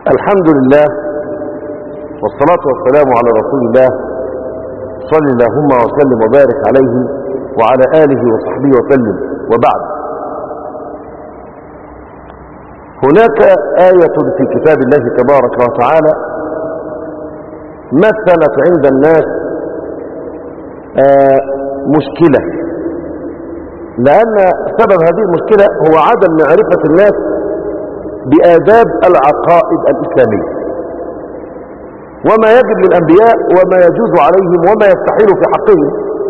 الحمد لله والصلاة والسلام على رسول الله صل اللهم وسلم وبارك عليه وعلى آله وصحبه وسلم وبعد هناك آية في كتاب الله تبارك وتعالى مثلت عند الناس آه مشكلة لأن سبب هذه المشكلة هو عدم معرفة الناس بآداب العقائد الإسلامية وما يجب للأنبياء وما يجوز عليهم وما يستحيل في حقهم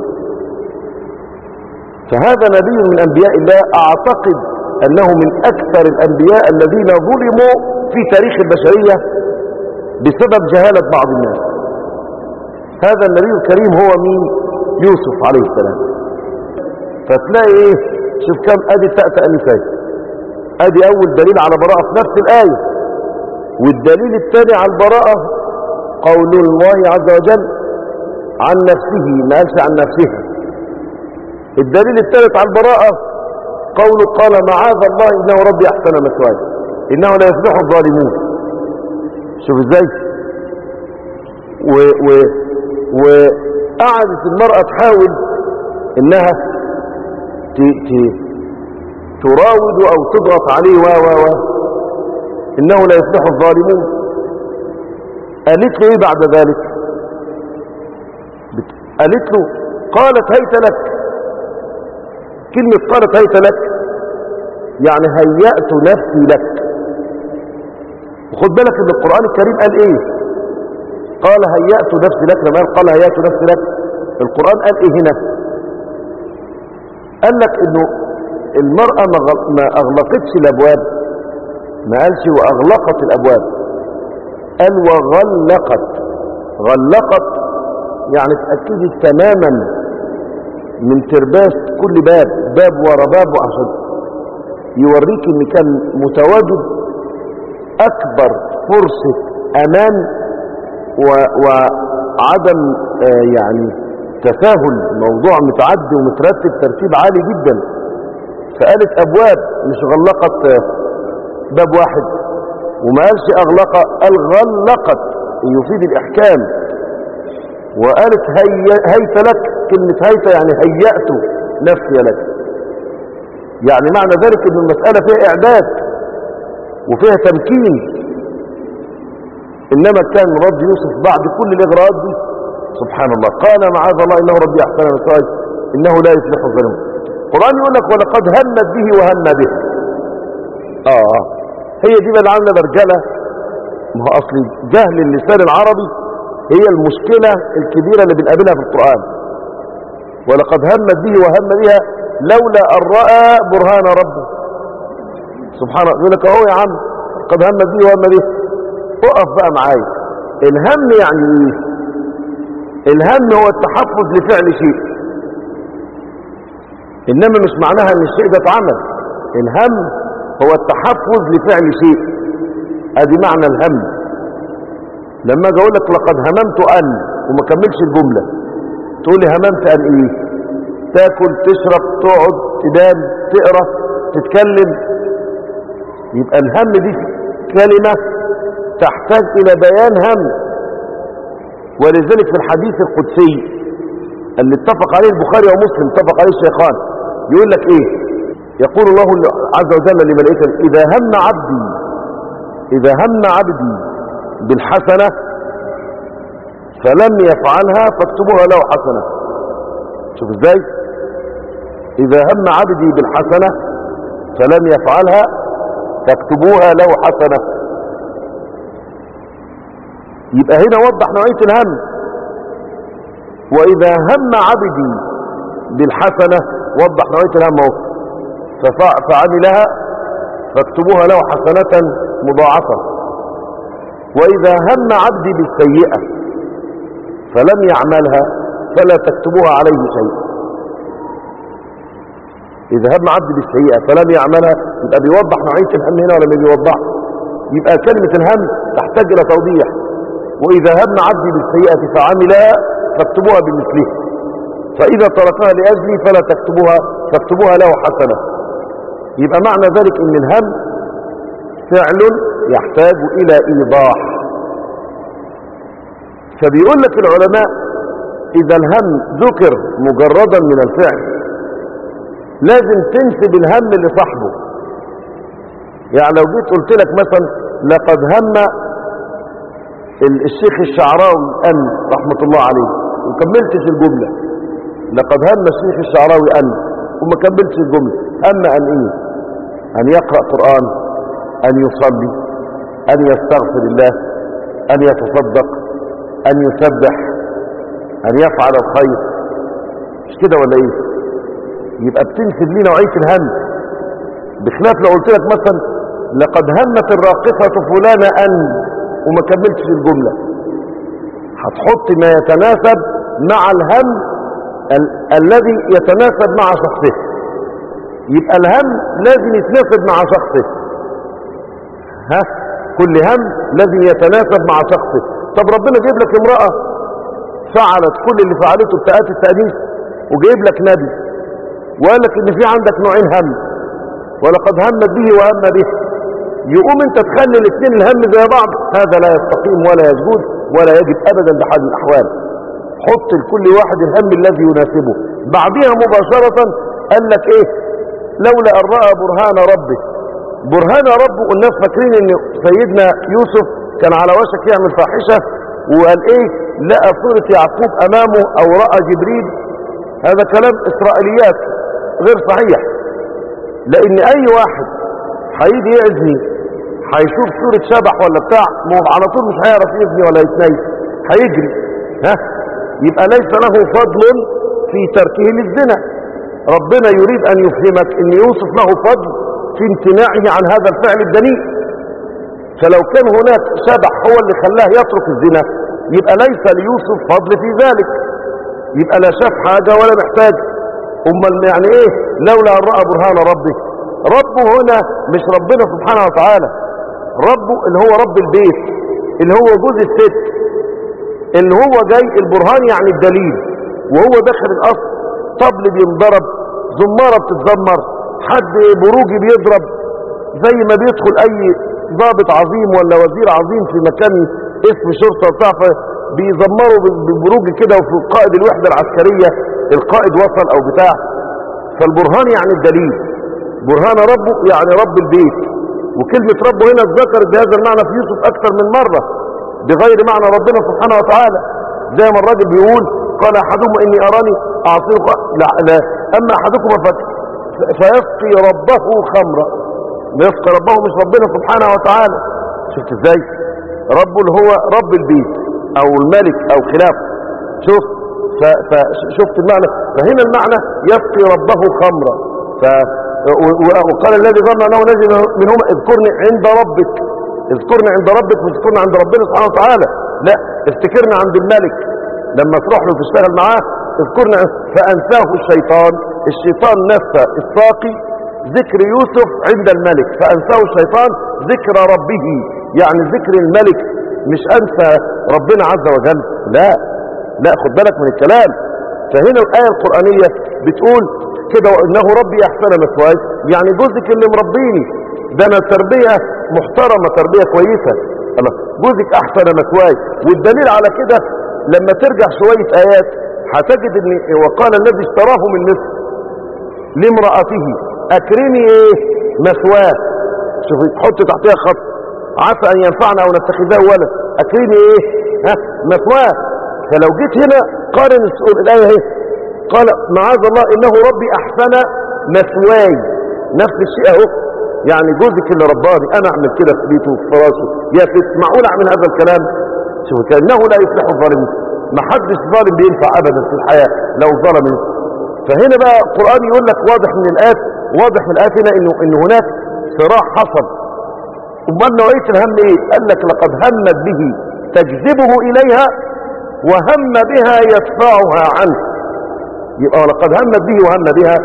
فهذا نبي من أنبياء الله أعتقد أنه من أكثر الأنبياء الذين ظلموا في تاريخ البشرية بسبب جهالة بعض الناس هذا النبي الكريم هو مين يوسف عليه السلام فتلاقي ايه شوف كم ادي تأتأ نساء ادي اول دليل على براءة في نفس الآية والدليل الثاني على البراءة قول الله عز وجل عن نفسه ما قالش عن نفسها الدليل الثالث على البراءة قوله قال معاذ الله انه ربي احسن مثواي انه لا يفلح الظالمون شوف ازاي و و وقعدت المرأة تحاول انها ت ت تراود او تضغط عليه و و و انه لا يفلح الظالمون قالت له ايه بعد ذلك قالت له قالت هيت لك كلمة قالت هيت لك يعني هيأت نفسي لك وخد بالك ان القرآن الكريم قال ايه قال هيأت نفسي لك لما قال هيأت نفسي لك القرآن قال ايه هنا قال لك انه المرأة ما اغلقتش الابواب ما قالش واغلقت الابواب قال وغلقت غلقت يعني اتأكدت تماما من ترباس كل باب باب ورا باب عشان يوريك ان كان متواجد اكبر فرصة امان و... وعدم آه يعني تساهل موضوع متعدي ومترتب ترتيب عالي جدا فقالت ابواب مش غلقت باب واحد وما قالش اغلق قال غلقت يفيد الاحكام وقالت هي هيت لك كلمة هيت يعني هيأت نفسي لك يعني معنى ذلك ان المسألة فيها اعداد وفيها تمكين انما كان رد يوسف بعد كل الاغراءات دي سبحان الله قال معاذ الله انه ربي احسن مسواي انه لا يفلح الظالمون القرآن يقول لك ولقد همت به وهم به اه هي دي بقى اللي عامله برجله ما هو اصل جهل اللسان العربي هي المشكلة الكبيرة اللي بنقابلها في القرآن ولقد همت به وهم بها لولا أن رأى برهان ربه سبحان الله يقول لك اهو يا عم قد همت به وهم به اقف بقى معايا الهم يعني ايه الهم هو التحفظ لفعل شيء انما مش معناها ان الشيء ده اتعمل الهم هو التحفظ لفعل شيء ادي معنى الهم لما اجي اقول لك لقد هممت ان وما كملش الجمله تقول لي هممت ان ايه تاكل تشرب تقعد تنام تقرا تتكلم يبقى الهم دي كلمه تحتاج الى بيان هم ولذلك في الحديث القدسي اللي اتفق عليه البخاري ومسلم اتفق عليه الشيخان يقول لك ايه يقول الله عز وجل لملائكته اذا هم عبدي اذا هم عبدي بالحسنة فلم يفعلها فاكتبوها له حسنة شوف ازاي اذا هم عبدي بالحسنة فلم يفعلها فاكتبوها له حسنة يبقى هنا وضح نوعية الهم واذا هم عبدي بالحسنة وضح نوعية الهم اهو فعملها فاكتبوها له حسنة مضاعفة وإذا هم عبدي بالسيئة فلم يعملها فلا تكتبوها عليه شيء إذا هم عبدي بالسيئة فلم يعملها يبقى بيوضح نوعية الهم هنا ولا ما بيوضح يبقى كلمة الهم تحتاج إلى توضيح وإذا هم عبدي بالسيئة فعملها فاكتبوها بمثله فإذا تركها لأجلي فلا تكتبوها فاكتبوها له حسنة يبقى معنى ذلك ان الهم فعل يحتاج إلى إيضاح فبيقول لك العلماء إذا الهم ذكر مجردا من الفعل لازم تنسب الهم لصاحبه يعني لو جيت قلت لك مثلا لقد هم الشيخ الشعراوي أن رحمة الله عليه وكملتش الجملة لقد هم الشيخ الشعراوي أن وما كملتش الجملة هم أن إيه أن يقرأ قرآن أن يصلي أن يستغفر الله أن يتصدق أن يسبح أن يفعل الخير مش كده ولا إيه يبقى بتنسب لي نوعية الهم بخلاف لو قلت لك مثلا لقد همت الراقصة فلانة أن وما كملتش الجملة هتحط ما يتناسب مع الهم ال الذي يتناسب مع شخصه يبقى الهم لازم يتناسب مع شخصه ها كل هم لازم يتناسب مع شخصه طب ربنا جايب لك امرأة فعلت كل اللي فعلته بتاعت التأنيث وجايب لك نبي وقال لك ان في عندك نوعين هم ولقد همت به وهم به يقوم انت تخلي الاثنين الهم زي بعض هذا لا يستقيم ولا يسجود ولا يجب ابدا بحال من الاحوال حط لكل واحد الهم الذي يناسبه بعدها مباشرة قال لك ايه لولا ان رأى برهان ربه برهان ربه الناس فاكرين ان سيدنا يوسف كان على وشك يعمل فاحشة وقال ايه لقى صورة يعقوب امامه او رأى جبريل هذا كلام اسرائيليات غير صحيح لان اي واحد هيجي يعزني هيشوف صورة شبح ولا بتاع ما هو على طول مش هيعرف يبني ولا يتنيس هيجري ها يبقى ليس له فضل في تركه للزنا ربنا يريد ان يفهمك ان يوسف له فضل في امتناعه عن هذا الفعل الدنيء فلو كان هناك شبح هو اللي خلاه يترك الزنا يبقى ليس ليوسف فضل في ذلك يبقى لا شاف حاجة ولا محتاج امال يعني ايه لولا ان رأى برهان ربه ربه هنا مش ربنا سبحانه وتعالى ربه اللي هو رب البيت اللي هو جوز الست اللي هو جاي البرهان يعني الدليل وهو داخل القصر طبل بينضرب زمارة بتتزمر حد بروجي بيضرب زي ما بيدخل اي ضابط عظيم ولا وزير عظيم في مكان اسم شرطة بتاع بيزمروا ببروج كده وفي قائد الوحدة العسكرية القائد وصل او بتاع فالبرهان يعني الدليل برهان ربه يعني رب البيت وكلمة ربه هنا اتذكرت بهذا المعنى في يوسف اكثر من مرة بغير معنى ربنا سبحانه وتعالى زي ما الراجل بيقول قال احدهم اني اراني اعصير لا, لا اما احدكم فيسقي ربه خمرا يسقي ربه مش ربنا سبحانه وتعالى شفت ازاي ربه اللي هو رب البيت او الملك او خلافه شوف فشفت المعنى فهنا المعنى يسقي ربه خمرا ف وقال الذي ظن انه نجي منهما اذكرني عند ربك اذكرني عند ربك واذكرني عند ربنا سبحانه وتعالى لا افتكرني عند الملك لما تروح له تشتغل معاه اذكرني فانساه الشيطان الشيطان نسى الساقي ذكر يوسف عند الملك فانساه الشيطان ذكر ربه يعني ذكر الملك مش انسى ربنا عز وجل لا لا خد بالك من الكلام فهنا الآية القرآنية بتقول كده وإنه ربي أحسن مثواي يعني جوزك اللي مربيني ده أنا تربية محترمة تربية كويسة الله جوزك أحسن مثواي والدليل على كده لما ترجع شوية آيات هتجد ان وقال الذي اشتراه من مصر لامرأته أكرمي ايه مثواه شوف تحط تحتها خط عسى أن ينفعنا أو نتخذه ولد أكرمي ايه ها مثواه فلو جيت هنا قارن الآية اهي قال معاذ الله إنه ربي أحسن مثواي نفس الشيء اهو يعني جوزك اللي رباني أنا أعمل كده في بيته وفي فراشه يا ست معقول أعمل هذا الكلام شوف كأنه لا يفلح الظالمين ما حدش ظالم بينفع أبدا في الحياة لو ظلم فهنا بقى القرآن يقول لك واضح من الآيات واضح من الآيات هنا إنه, إنه هناك صراع حصل امال نوعية الهم ايه قال لك لقد همت به تجذبه إليها وهم بها يدفعها عنه يبقى لقد همت به وهم بها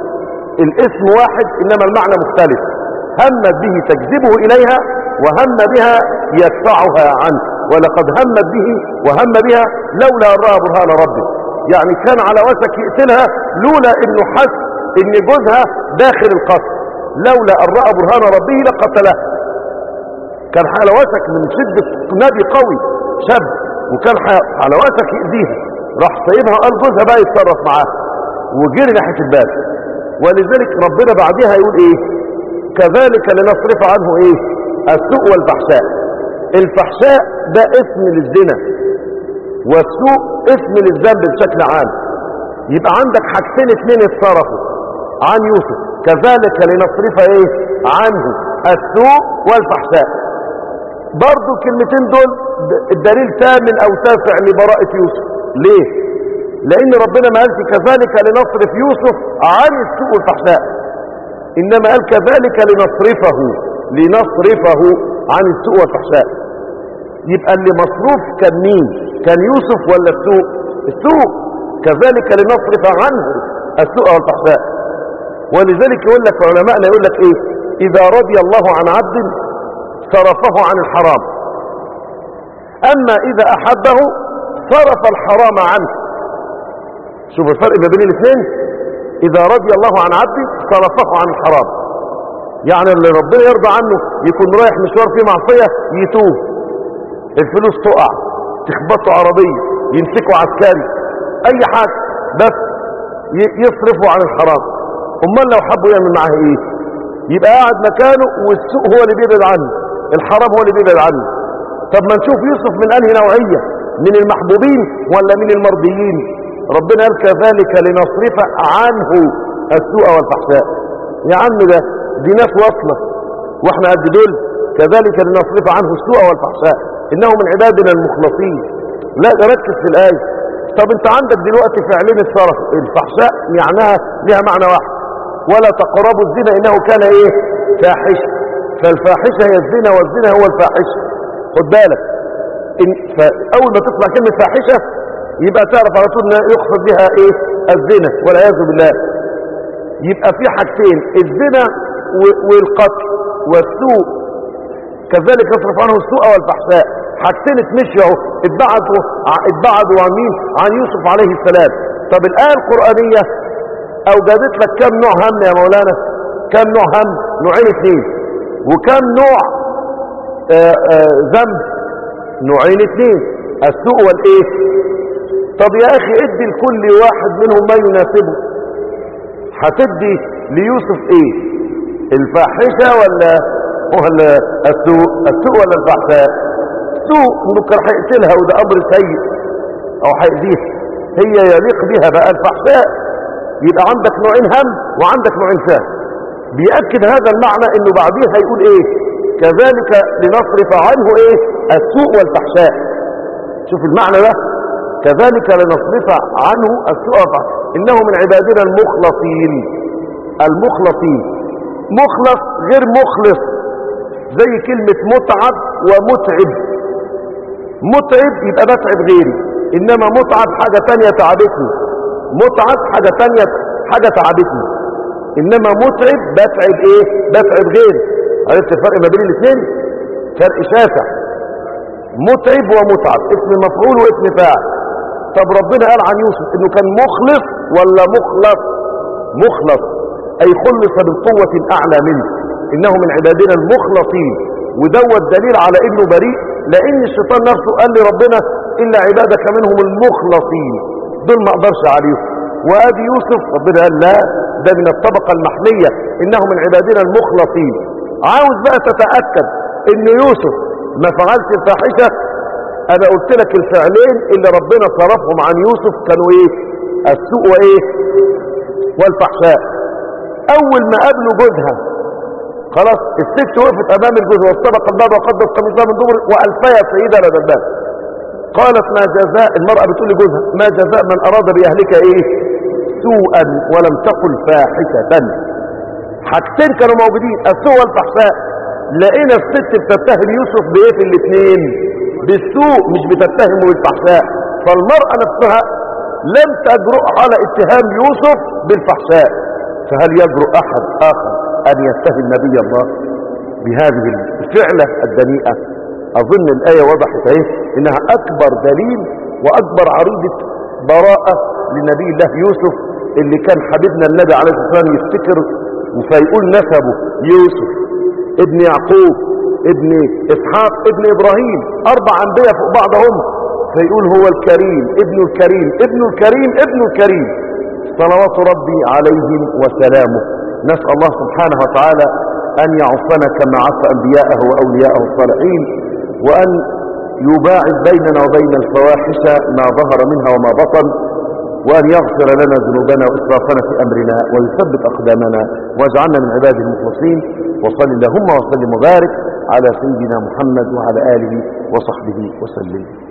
الاسم واحد إنما المعنى مختلف همت به تجذبه إليها وهم بها يدفعها عنه ولقد همت به وهم بها لولا أن رأى برهان ربه يعني كان على وشك يقتلها لولا انه حس ان جوزها داخل القصر لولا ان رأى برهان ربه لقتله كان حلواتك من شدة نبي قوي شاب وكان حلواتك يأذيها راح سايبها وقال جوزها بقى يتصرف معاها وجري ناحية الباب ولذلك ربنا بعدها يقول ايه كذلك لنصرف عنه ايه السوء والفحشاء الفحشاء ده اسم للزنا والسوء اسم للذنب بشكل عام يبقى عندك حاجتين اتنين اتصرفوا عن يوسف كذلك لنصرف ايه عنه السوء والفحشاء برضو الكلمتين دول الدليل ثامن او تاسع لبراءة يوسف ليه لان ربنا ما قالش كذلك لنصرف يوسف عن السوء والفحشاء انما قال كذلك لنصرفه لنصرفه عن السوء والفحشاء يبقى اللي مصروف كان مين كان يوسف ولا السوء السوء كذلك لنصرف عنه السوء والفحشاء ولذلك يقول لك علماءنا يقول لك ايه اذا رضي الله عن عبد صرفه عن الحرام اما اذا احبه صرف الحرام عنه شوف الفرق ما بين الاثنين اذا رضي الله عن عبد صرفه عن الحرام يعني اللي ربنا يرضى عنه يكون رايح مشوار فيه معصية يتوب الفلوس تقع تخبطه عربية يمسكوا عسكري اي حاجة بس يصرفوا عن الحرام امال لو حبوا يعمل معاه ايه يبقى قاعد مكانه والسوء هو اللي بيبعد عنه الحرام هو اللي بيبعد عنه طب ما نشوف يوسف من انهي نوعية من المحبوبين ولا من المرضيين ربنا قال كذلك لنصرف عنه السوء والفحشاء يا عم ده دي ناس واصلة واحنا قد دول كذلك لنصرف عنه السوء والفحشاء انه من عبادنا المخلصين لا ده ركز في الايه طب انت عندك دلوقتي فعلين الصرف الفحشاء معناها لها معنى واحد ولا تقربوا الزنا انه كان ايه فاحشه فالفاحشه هي الزنا والزنا هو الفاحشه خد بالك إن فاول ما تسمع كلمه فاحشه يبقى تعرف على طول ان يقصد بها ايه الزنا والعياذ بالله يبقى في حاجتين الزنا والقتل والسوء كذلك يصرف عنه السوء والفحشاء حاجتين اتمشوا اتبعدوا اتبعدوا عن مين عن يوسف عليه السلام طب الآية القرآنية اوجدت لك كم نوع هم يا مولانا كم نوع هم نوعين اثنين وكم نوع ذنب نوعين اثنين السوء والايه طب يا اخي ادي لكل واحد منهم ما يناسبه هتدي ليوسف ايه الفاحشة ولا ولا السوء السوء ولا الفحشاء سوء انه كان هيقتلها وده امر سيء او هيأذيها هي يليق بها بقى الفحشاء يبقى عندك نوعين هم وعندك نوعين فهم بيأكد هذا المعنى انه بعديه هيقول ايه كذلك لنصرف عنه ايه السوء والفحشاء شوف المعنى ده كذلك لنصرف عنه السوء والفحشاء انه من عبادنا المخلصين المخلصين مخلص غير مخلص زي كلمة متعب ومتعب متعب يبقى بتعب غيري انما متعب حاجة تانية تعبتني متعب حاجة تانية حاجة تعبتني انما متعب بتعب ايه بتعب غيري عرفت الفرق ما بين الاثنين فرق شاسع متعب ومتعب اسم مفعول واسم فاعل طب ربنا قال عن يوسف انه كان مخلص ولا مخلص مخلص اي خلص بالقوة الاعلى منه انه من عبادنا المخلصين ودوت دليل على انه بريء لان الشيطان نفسه قال لي ربنا الا عبادك منهم المخلصين دول ما اقدرش عليهم وادي يوسف ربنا قال لا ده من الطبقة المحمية انه من عبادنا المخلصين عاوز بقى تتأكد ان يوسف ما فعلش الفاحشة انا قلت لك الفعلين اللي ربنا صرفهم عن يوسف كانوا ايه السوء وايه والفحشاء اول ما قابلوا جوزها خلاص الست وقفت امام الجوز واستبق الباب وقدت قميصها من دبر والفيا سيدة لدى الباب قالت ما جزاء المرأة بتقول لجوزها ما جزاء من اراد باهلك ايه سوءا ولم تقل فاحشة حاجتين كانوا موجودين السوء والفحشاء لقينا الست بتتهم يوسف بايه في الاثنين بالسوء مش بتتهمه بالفحشاء فالمرأة نفسها لم تجرؤ على اتهام يوسف بالفحشاء فهل يجرؤ احد اخر ان يتهم نبي الله بهذه الفعلة الدنيئة اظن الاية وضحت اهي انها اكبر دليل واكبر عريضة براءة لنبي الله يوسف اللي كان حبيبنا النبي عليه الصلاة والسلام يفتكر فيقول نسبه يوسف ابن يعقوب ابن اسحاق ابن ابراهيم اربع انبياء فوق بعضهم فيقول هو الكريم ابن الكريم ابن الكريم ابن الكريم صلوات ربي عليهم وسلامه نسأل الله سبحانه وتعالى أن يعصنا كما عصى أنبياءه وأولياءه الصالحين وأن يباعد بيننا وبين الفواحش ما ظهر منها وما بطن وأن يغفر لنا ذنوبنا وإسرافنا في أمرنا ويثبت أقدامنا واجعلنا من عباده المخلصين وصل اللهم وسلم وبارك على سيدنا محمد وعلى آله وصحبه وسلم